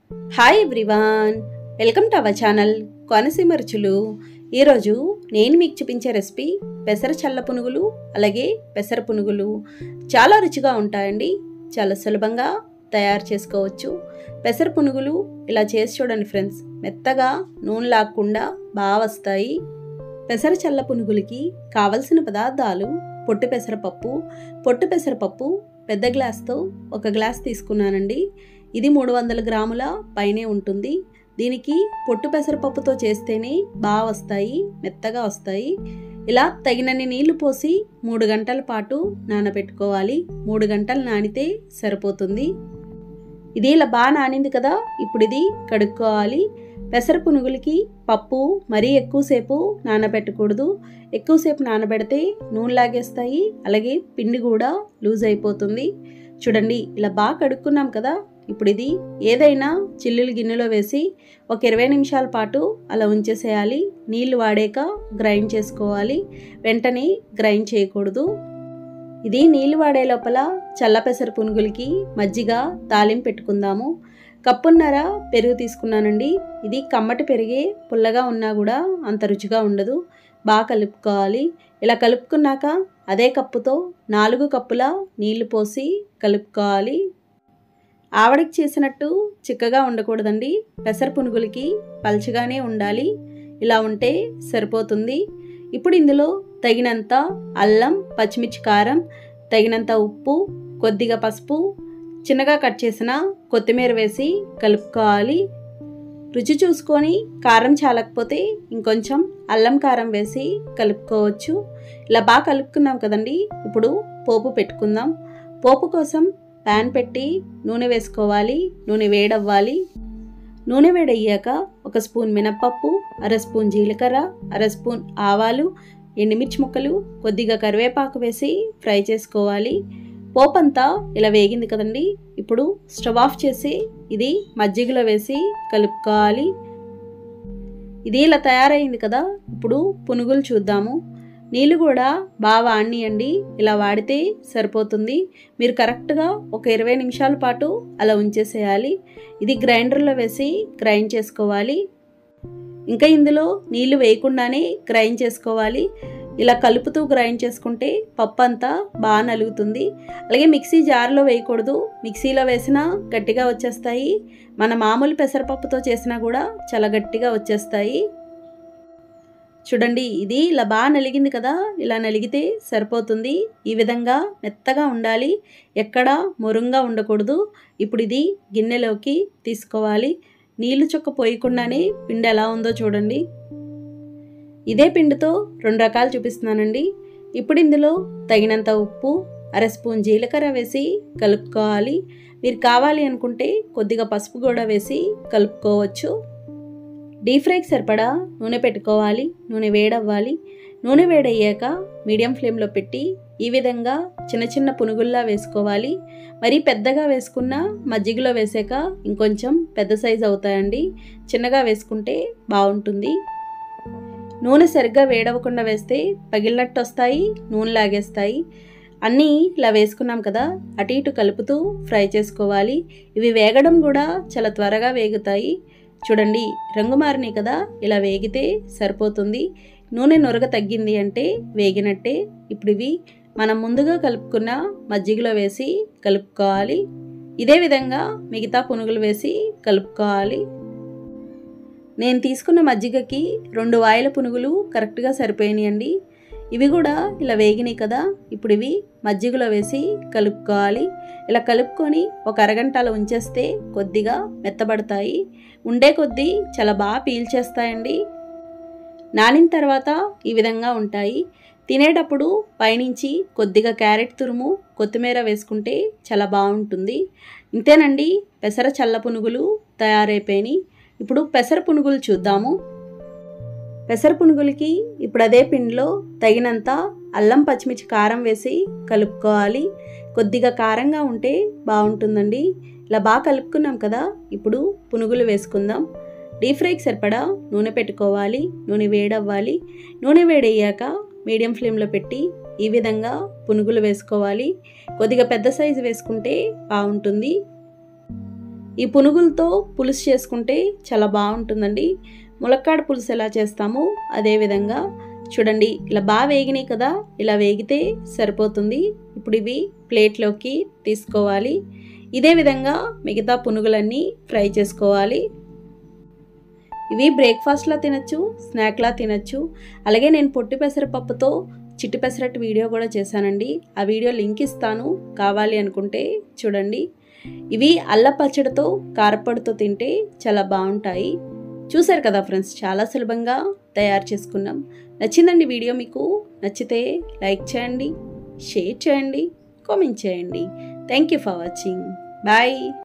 hi everyone welcome to our channel Konaseema రుచులు ఈరోజు నేను మీకు చూపించే రెసిపీ పెసర చల్ల పునుగులు అలాగే పెసర పునుగులు చాలా రుచిగా ఉంటాయండి చాలా సులభంగా తయారు చేసుకోవచ్చు పెసర పునుగులు ఇలా చేసి చూడండి ఫ్రెండ్స్ మెత్తగా నూనె లాక్కుండా బాగా వస్తాయి పెసర చల్ల పునుగులకి కావలసిన పదార్థాలు పొట్టు పెసరపప్పు పొట్టు పెసరపప్పు పెద్ద గ్లాస్తో ఒక గ్లాస్ తీసుకున్నానండి ఇది మూడు వందల గ్రాముల పైనే ఉంటుంది దీనికి పొట్టు పెసరపప్పుతో చేస్తేనే బాగా వస్తాయి మెత్తగా వస్తాయి ఇలా తగినన్ని నీళ్లు పోసి మూడు గంటల పాటు నానబెట్టుకోవాలి మూడు గంటలు నానితే సరిపోతుంది ఇది ఇలా బాగా నానింది కదా ఇప్పుడు ఇది కడుక్కోవాలి పెసర పునుగులకి పప్పు మరీ ఎక్కువసేపు నానబెట్టకూడదు ఎక్కువసేపు నానబెడితే నూనె లాగేస్తాయి అలాగే పిండి కూడా లూజ్ అయిపోతుంది చూడండి ఇలా బాగా కడుక్కున్నాం కదా ఇప్పుడు ఇది ఏదైనా చిల్లులు గిన్నెలో వేసి ఒక ఇరవై నిమిషాల పాటు అలా ఉంచేసేయాలి నీళ్లు వాడాక గ్రైండ్ చేసుకోవాలి వెంటనే గ్రైండ్ చేయకూడదు ఇది నీళ్లు వాడే లోపల చల్ల పెసర పునుగులకి మజ్జిగ తాలింపు పెట్టుకుందాము కప్పున్నర పెరుగు తీసుకున్నానండి ఇది కమ్మటి పెరిగే పుల్లగా ఉన్నా కూడా అంత రుచిగా ఉండదు బాగా కలుపుకోవాలి ఇలా కలుపుకున్నాక అదే కప్పుతో నాలుగు కప్పుల నీళ్లు పోసి కలుపుకోవాలి ఆవడికి చేసినట్టు చిక్కగా ఉండకూడదండి పెసర పునుగులకి పల్చగానే ఉండాలి ఇలా ఉంటే సరిపోతుంది ఇప్పుడు ఇందులో తగినంత అల్లం పచ్చిమిర్చి కారం తగినంత ఉప్పు కొద్దిగా పసుపు చిన్నగా కట్ చేసిన కొత్తిమీర వేసి కలుపుకోవాలి రుచి చూసుకొని కారం చాలకపోతే ఇంకొంచెం అల్లం కారం వేసి కలుపుకోవచ్చు ఇలా బాగా కలుపుకున్నాం కదండి ఇప్పుడు పోపు పెట్టుకుందాం పోపు కోసం ప్యాన్ పెట్టి నూనె వేసుకోవాలి నూనె వేడవ్వాలి నూనె వేడయ్యాక ఒక స్పూన్ మినప్పప్పు అర స్పూన్ జీలకర్ర అర స్పూన్ ఆవాలు ఎండుమిర్చి ముక్కలు కొద్దిగా కరివేపాకు వేసి ఫ్రై చేసుకోవాలి పోపంతా ఇలా వేగింది కదండి ఇప్పుడు స్టవ్ ఆఫ్ చేసి ఇది మజ్జిగలో వేసి కలుపుకోవాలి ఇది ఇలా తయారైంది కదా ఇప్పుడు పునుగులు చూద్దాము నీళ్ళు కూడా బాగా వాడియండి ఇలా వాడితే సరిపోతుంది మీరు కరెక్ట్గా ఒక ఇరవై నిమిషాల పాటు అలా ఉంచేసేయాలి ఇది గ్రైండర్లో వేసి గ్రైండ్ చేసుకోవాలి ఇంకా ఇందులో నీళ్లు వేయకుండానే గ్రైండ్ చేసుకోవాలి ఇలా కలుపుతూ గ్రైండ్ చేసుకుంటే పప్పు అంతా బాగా నలుగుతుంది అలాగే మిక్సీ జార్లో వేయకూడదు మిక్సీలో వేసినా గట్టిగా వచ్చేస్తాయి మన మామూలు పెసరపప్పుతో చేసినా కూడా చాలా గట్టిగా వచ్చేస్తాయి చూడండి ఇది ఇలా బాగా నలిగింది కదా ఇలా నలిగితే సరిపోతుంది ఈ విధంగా మెత్తగా ఉండాలి ఎక్కడ మొరుంగా ఉండకూడదు ఇప్పుడు ఇది గిన్నెలోకి తీసుకోవాలి నీళ్లు చుక్క పోయకుండానే పిండి ఎలా ఉందో చూడండి ఇదే పిండితో రెండు రకాలు చూపిస్తున్నానండి ఇప్పుడు ఇందులో తగినంత ఉప్పు అర స్పూన్ జీలకర్ర వేసి కలుపుకోవాలి మీరు కావాలి అనుకుంటే కొద్దిగా పసుపు కూడా వేసి కలుపుకోవచ్చు డీప్ ఫ్రైకి సరిపడా నూనె పెట్టుకోవాలి నూనె వేడవ్వాలి నూనె వేడయ్యాక మీడియం ఫ్లేమ్లో పెట్టి ఈ విధంగా చిన్న చిన్న పునుగుల్లా వేసుకోవాలి మరీ పెద్దగా వేసుకున్న మజ్జిగలో వేసాక ఇంకొంచెం పెద్ద సైజు అవుతాయండి చిన్నగా వేసుకుంటే బాగుంటుంది నూనె సరిగ్గా వేడవకుండా వేస్తే పగిలినట్టు వస్తాయి నూనె లాగేస్తాయి అన్నీ ఇలా వేసుకున్నాం కదా అటు ఇటు కలుపుతూ ఫ్రై చేసుకోవాలి ఇవి వేగడం కూడా చాలా త్వరగా వేగుతాయి చూడండి రంగు మారినాయి కదా ఇలా వేగితే సరిపోతుంది నూనె నొరగ తగ్గింది అంటే వేగినట్టే ఇప్పుడు ఇవి మనం ముందుగా కలుపుకున్న మజ్జిగలో వేసి కలుపుకోవాలి ఇదే విధంగా మిగతా పునుగులు వేసి కలుపుకోవాలి నేను తీసుకున్న మజ్జిగకి రెండు వాయిల పునుగులు కరెక్ట్గా సరిపోయినాయండి ఇవి కూడా ఇలా వేగినాయి కదా ఇప్పుడు ఇవి మజ్జిగలో వేసి కలుపుకోవాలి ఇలా కలుపుకొని ఒక అరగంట అలా ఉంచేస్తే కొద్దిగా మెత్తబడతాయి ఉండే కొద్దీ చాలా బాగా పీల్చేస్తాయండి నానిన తర్వాత ఈ విధంగా ఉంటాయి తినేటప్పుడు పైనుంచి కొద్దిగా క్యారెట్ తురుము కొత్తిమీర వేసుకుంటే చాలా బాగుంటుంది ఇంతేనండి పెసర చల్ల పునుగులు తయారైపోయినాయి ఇప్పుడు పెసర పునుగులు చూద్దాము పెసర పునుగులకి ఇప్పుడు అదే పిండిలో తగినంత అల్లం పచ్చిమిర్చి కారం వేసి కలుపుకోవాలి కొద్దిగా కారంగా ఉంటే బాగుంటుందండి ఇలా బాగా కలుపుకున్నాం కదా ఇప్పుడు పునుగులు వేసుకుందాం డీప్ ఫ్రైకి సరిపడా నూనె పెట్టుకోవాలి నూనె వేడవ్వాలి నూనె వేడయ్యాక మీడియం ఫ్లేమ్లో పెట్టి ఈ విధంగా పునుగులు వేసుకోవాలి కొద్దిగా పెద్ద సైజు వేసుకుంటే బాగుంటుంది ఈ పునుగులతో పులుసు చేసుకుంటే చాలా బాగుంటుందండి ములక్కాడ పులుసు ఎలా చేస్తామో అదేవిధంగా చూడండి ఇలా బాగా వేగినాయి కదా ఇలా వేగితే సరిపోతుంది ఇప్పుడు ఇవి ప్లేట్లోకి తీసుకోవాలి ఇదే విధంగా మిగతా పునుగులన్నీ ఫ్రై చేసుకోవాలి ఇవి బ్రేక్ఫాస్ట్లా తినచ్చు స్నాక్లా తినచ్చు అలాగే నేను పొట్టి పెసరపప్పుతో చిట్టి పెసరట్టు వీడియో కూడా చేశానండి ఆ వీడియో లింక్ ఇస్తాను కావాలి అనుకుంటే చూడండి ఇవి అల్ల పచ్చడితో కారపొడితో తింటే చాలా బాగుంటాయి చూశారు కదా ఫ్రెండ్స్ చాలా సులభంగా తయారు చేసుకున్నాం నచ్చిందండి వీడియో మీకు నచ్చితే లైక్ చేయండి షేర్ చేయండి కామెంట్ చేయండి thank you for watching bye